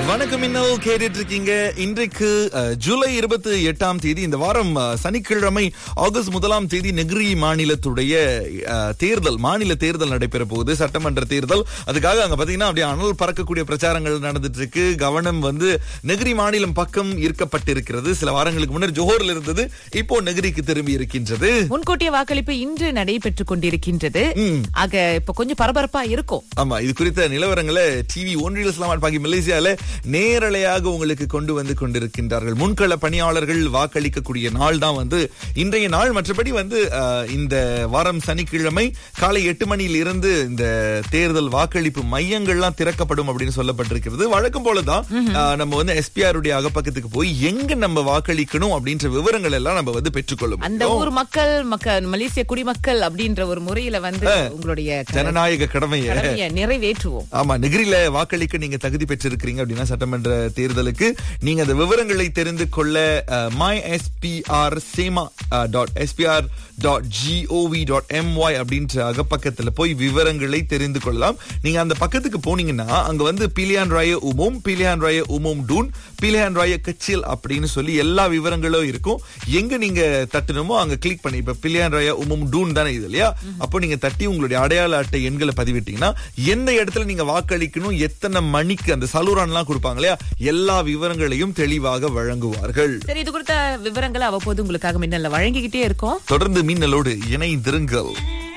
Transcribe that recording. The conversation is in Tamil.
வணக்கம் இன்னல் கேட்டுட்டு இருக்கீங்க இன்றைக்கு அஹ், ஜூலை இருபத்தி எட்டாம் தேதி இந்த வாரம் அஹ், சனிக்கிழமை ஆகஸ்ட் முதலாம் தேதி நெகிரி மாநிலத்துடைய அஹ், தேர்தல் மாநில தேர்தல் நடைபெற போகுது சட்டமன்ற தேர்தல் அதுக்காக அங்க பாத்தீங்கன்னா அப்படியே அனல் பறக்கக்கூடிய பிரச்சாரங்கள் நடந்துட்டு இருக்கு கவனம் வந்து நெகிரி மாநிலம் பக்கம் ஈர்க்கப்பட்டிருக்கிறது சில வாரங்களுக்கு முன்னர் ஜோஹர்ல இருந்தது இப்போ நெகிரிக்கு திரும்பி இருக்கின்றது முன்கூட்டிய வாக்களிப்பு இன்று நடைபெற்றுக் கொண்டிருக்கின்றது ஆக இப்ப கொஞ்சம் பரபரப்பா இருக்கும் ஆமா இது குறித்த நிலவரங்களை டிவி ஒன்றில் இஸ்லாமாட் பாக்கி மலேசியால நேரலையாக உங்களுக்கு கொண்டு வந்து கொண்டிருக்கின்றார்கள் முன்கள பணியாளர்கள் வாக்களிக்கக்கூடிய நாள் தான் வந்து இன்றைய நாள் மற்றபடி வந்து அஹ், இந்த வாரம் சனிக்கிழமை காலை எட்டு மணியில் இருந்து இந்த தேர்தல் வாக்களிப்பு மையங்கள்லாம் திறக்கப்படும் அப்படின்னு சொல்லப்பட்டிருக்கிறது வழக்கம் போலதான் அஹ், நம்ம வந்து எஸ்பிஆர் உடைய அகப்பக்கத்துக்கு போய் எங்க நம்ம வாக்களிக்கணும் அப்படின்ற விவரங்கள் எல்லாம் நம்ம வந்து பெற்றுக்கொள்ள அந்த முடியும் ஊர் மக்கள் மக்கள் மலேசிய குடிமக்கள் அப்படின்ற ஒரு முறையில வந்து உங்களுடைய க- ஜனநாயக கடமையை கடமையை நிறைவேற்றுவோம் ஆமா நெகிரில வாக்களிக்க நீங்க தகுதி பெற்றிருக்கிறீங்க அப்படின்னா சட்டமன்ற தேர்தலுக்கு நீங்க அந்த விவரங்களை தெரிந்து கொள்ள மை எஸ்பிஆர் சேமா dot SPR dot GOV dot MY அப்படின்ற அகப்பக்கத்துல போய் விவரங்களை தெரிந்து கொள்ளலாம் நீங்க அந்த பக்கத்துக்கு போனீங்கன்னா அங்க வந்து பிலியான் ராய உமோம் பிலியான் ராய உமோம் டூன் பிலியான் ராய கச்சில் அப்படின்னு சொல்லி எல்லா விவரங்களும் இருக்கும் எங்க நீங்க தட்டணுமோ அங்க கிளிக் பண்ணி இப்ப பிலியான் ராய உமோம் டூன் தானே இது இல்லையா அப்போ நீங்க தட்டி உங்களுடைய அடையாள அட்டை எண்களை பதிவிட்டீங்கன்னா எந்த இடத்துல நீங்க வாக்களிக்கணும் எத்தனை மணிக்கு அந்த சலூரான்லாம் கொடுப்பாங்க இல்லையா எல்லா விவரங்களையும் தெளிவாக வழங்குவார்கள் சரி இது குறித்த விவரங்களை அவ்வப்போது உங்களுக்காக மின்னல்ல வழங்கிக்கிட்டே இருக்கோம் தொடர்ந்து மின்னலோடு இணைந்திருங்கள்